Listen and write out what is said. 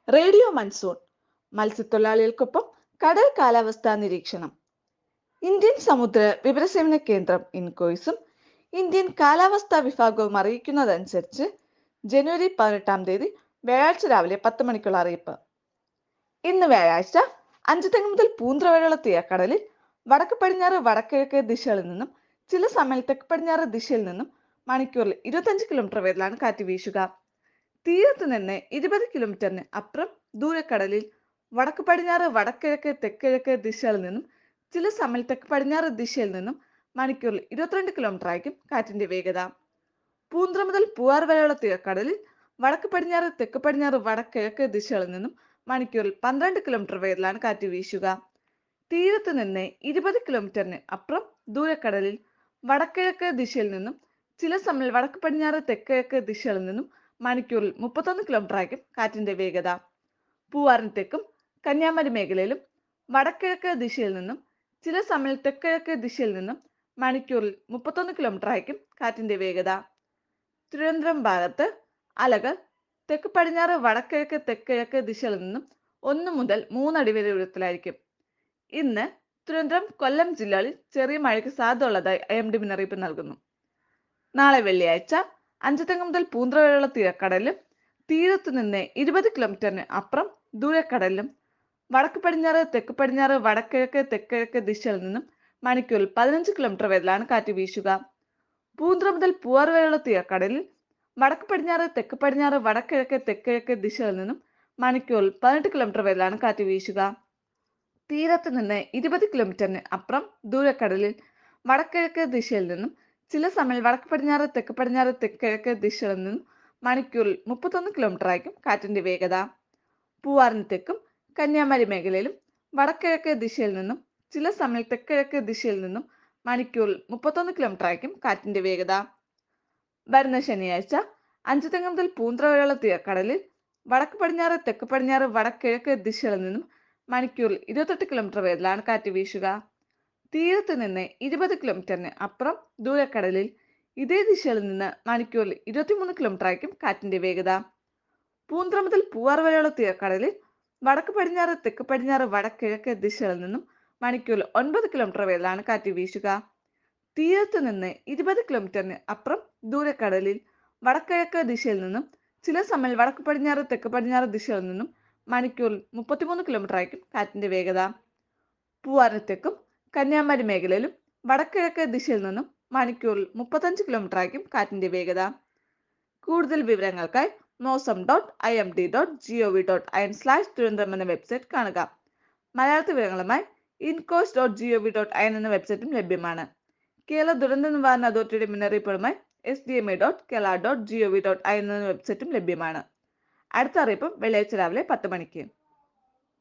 radio monsoon മത്സ്യത്തൊഴിലാളികൾക്കൊപ്പം കടൽ കാലാവസ്ഥാ നിരീക്ഷണം ഇന്ത്യൻ സമുദ്ര വിവരസേവന കേന്ദ്രം ഇൻകോയ്സും ഇന്ത്യൻ കാലാവസ്ഥാ വിഭാഗവും അറിയിക്കുന്നതനുസരിച്ച് ജനുവരി പതിനെട്ടാം തീയതി വ്യാഴാഴ്ച രാവിലെ പത്ത് മണിക്കുള്ള അറിയിപ്പ് ഇന്ന് വ്യാഴാഴ്ച അഞ്ചുതെങ്ങ് മുതൽ പൂന്ത്ര വരെയുള്ള തീരക്കടലിൽ വടക്ക് പടിഞ്ഞാറ് വടക്കിഴക്ക് ദിശകളിൽ നിന്നും ചില സമയം തെക്ക് പടിഞ്ഞാറ് ദിശയിൽ നിന്നും മണിക്കൂറിൽ ഇരുപത്തഞ്ച് കിലോമീറ്റർ വേഗത്തിലാണ് കാറ്റ് വീശുക തീരത്ത് നിന്ന് ഇരുപത് കിലോമീറ്ററിന് അപ്പുറം ദൂരക്കടലിൽ വടക്ക് പടിഞ്ഞാറ് വടക്കിഴക്ക് തെക്കിഴക്ക് ദിശകളിൽ നിന്നും ചില സമയം തെക്ക് പടിഞ്ഞാറ് ദിശയിൽ നിന്നും മണിക്കൂറിൽ ഇരുപത്തിരണ്ട് കിലോമീറ്റർ ആയിരിക്കും കാറ്റിന്റെ വേഗത പൂന്ത്ര മുതൽ പൂവാർ വരെയുള്ള തീരക്കടലിൽ വടക്ക് പടിഞ്ഞാറ് തെക്ക് പടിഞ്ഞാറ് വടക്കിഴക്ക് ദിശകളിൽ നിന്നും മണിക്കൂറിൽ പന്ത്രണ്ട് കിലോമീറ്റർ വേഗത്തിലാണ് കാറ്റ് വീശുക തീരത്ത് നിന്ന് ഇരുപത് കിലോമീറ്ററിന് അപ്പുറം ദൂരക്കടലിൽ വടക്കിഴക്ക് ദിശയിൽ നിന്നും ചില സമയം വടക്ക് പടിഞ്ഞാറ് തെക്കിഴക്ക് ദിശകളിൽ നിന്നും മണിക്കൂറിൽ മുപ്പത്തൊന്ന് കിലോമീറ്റർ ആയിരിക്കും കാറ്റിന്റെ വേഗത പൂവാറിന് തെക്കും കന്യാകുമാരി മേഖലയിലും വടക്കിഴക്ക് ദിശയിൽ നിന്നും ചില സമയം തെക്കിഴക്ക് ദിശയിൽ നിന്നും മണിക്കൂറിൽ മുപ്പത്തൊന്ന് കിലോമീറ്റർ ആയിരിക്കും കാറ്റിന്റെ വേഗത തിരുവനന്തപുരം ഭാഗത്ത് അലകൾ തെക്ക് പടിഞ്ഞാറ് വടക്കിഴക്ക് തെക്കിഴക്ക് ദിശകളിൽ നിന്നും ഒന്ന് മുതൽ മൂന്നടി വരെ ഉയരത്തിലായിരിക്കും ഇന്ന് തിരുവനന്തപുരം കൊല്ലം ജില്ലകളിൽ ചെറിയ മഴയ്ക്ക് സാധ്യത ഉള്ളതായി ഐ എം ഡി മുന്നറിയിപ്പ് നൽകുന്നു നാളെ വെള്ളിയാഴ്ച അഞ്ചുതെങ്ങ് മുതൽ പൂന്ത്ര വരെയുള്ള തീരക്കടലിലും തീരത്തു നിന്ന് ഇരുപത് കിലോമീറ്ററിന് അപ്പുറം ദൂരക്കടലിലും വടക്ക് പടിഞ്ഞാറ് തെക്ക് പടിഞ്ഞാറ് വടക്കിഴക്ക് തെക്കിഴക്ക് ദിശയിൽ നിന്നും മണിക്കൂറിൽ പതിനഞ്ച് കിലോമീറ്റർ വേഗത്തിലാണ് കാറ്റ് വീശുക പൂന്ത്ര മുതൽ പൂവാർ വരെയുള്ള തീരക്കടലിൽ വടക്ക് പടിഞ്ഞാറ് തെക്ക് പടിഞ്ഞാറ് വടക്കിഴക്ക് തെക്കിഴക്ക് ദിശകളിൽ നിന്നും മണിക്കൂറിൽ പതിനെട്ട് കിലോമീറ്റർ വേഗത്തിലാണ് കാറ്റ് വീശുക തീരത്ത് നിന്ന് ഇരുപത് കിലോമീറ്ററിന് അപ്പുറം ദൂരക്കടലിൽ വടക്കിഴക്ക് ദിശയിൽ നിന്നും ചില സമയം വടക്ക് പടിഞ്ഞാറ് തെക്ക് പടിഞ്ഞാറ് തെക്കിഴക്ക് ദിശകളിൽ നിന്നും മണിക്കൂറിൽ മുപ്പത്തൊന്ന് കിലോമീറ്റർ ആയിരിക്കും കാറ്റിന്റെ വേഗത പൂവാറിന് തെക്കും കന്യാകുമാരി മേഖലയിലും വടക്കിഴക്ക് ദിശയിൽ നിന്നും ചില സമയം തെക്കിഴക്ക് ദിശയിൽ നിന്നും മണിക്കൂറിൽ മുപ്പത്തൊന്ന് കിലോമീറ്റർ ആയിരിക്കും കാറ്റിന്റെ വേഗത വരുന്ന ശനിയാഴ്ച അഞ്ചു തെങ്ങ് മുതൽ പൂന്ത്ര വരെയുള്ള തീരക്കടലിൽ വടക്ക് പടിഞ്ഞാറ് തെക്ക് പടിഞ്ഞാറ് വടക്കിഴക്ക് ദിശകളിൽ നിന്നും മണിക്കൂറിൽ ഇരുപത്തെട്ട് കിലോമീറ്റർ വേഗത്തിലാണ് കാറ്റ് വീശുക തീരത്ത് നിന്ന് ഇരുപത് കിലോമീറ്ററിന് അപ്പുറം ദൂരക്കടലിൽ ഇതേ ദിശയിൽ നിന്ന് മണിക്കൂറിൽ ഇരുപത്തിമൂന്ന് കിലോമീറ്റർ ആയിരിക്കും കാറ്റിന്റെ വേഗത പൂന്ത്ര മുതൽ പൂവാർ വരെയുള്ള തീരക്കടലിൽ വടക്ക് പടിഞ്ഞാറ് തെക്ക് പടിഞ്ഞാറ് വടക്കിഴക്ക് ദിശകളിൽ നിന്നും മണിക്കൂറിൽ ഒൻപത് കിലോമീറ്റർ വേഗത്തിലാണ് കാറ്റ് വീശുക തീരത്ത് നിന്ന് ഇരുപത് കിലോമീറ്ററിന് അപ്പുറം ദൂരക്കടലിൽ വടക്കിഴക്ക് ദിശയിൽ നിന്നും ചില സമയം വടക്ക് പടിഞ്ഞാറ് തെക്ക് പടിഞ്ഞാറ് ദിശയിൽ നിന്നും മണിക്കൂറിൽ മുപ്പത്തിമൂന്ന് കിലോമീറ്റർ ആയിരിക്കും കാറ്റിന്റെ വേഗത പൂവാറിന് തെക്കും കന്യാകുമാരി മേഖലയിലും വടക്കിഴക്ക് ദിശയിൽ നിന്നും മണിക്കൂറിൽ മുപ്പത്തഞ്ച് കിലോമീറ്റർ ആയിരിക്കും കാറ്റിന്റെ വേഗത കൂടുതൽ വിവരങ്ങൾക്കായി Mausam dot I M D dot G O V dot I N slash Thiruvananthapuram എന്ന വെബ്സൈറ്റ് കാണുക മലയാളത്തിൽ വിവരങ്ങളുമായി INCOIS dot G O V dot I N എന്ന വെബ്സൈറ്റും ലഭ്യമാണ് കേരള ദുരന്ത നിവാരണ അതോറിറ്റിയുടെ മുന്നറിയിപ്പുകളുമായി S D M I dot Kerala dot G O V dot I N എന്ന വെബ്സൈറ്റും ലഭ്യമാണ് അടുത്ത അറിയിപ്പും വെള്ളിയാഴ്ച രാവിലെ പത്ത് മണിക്ക്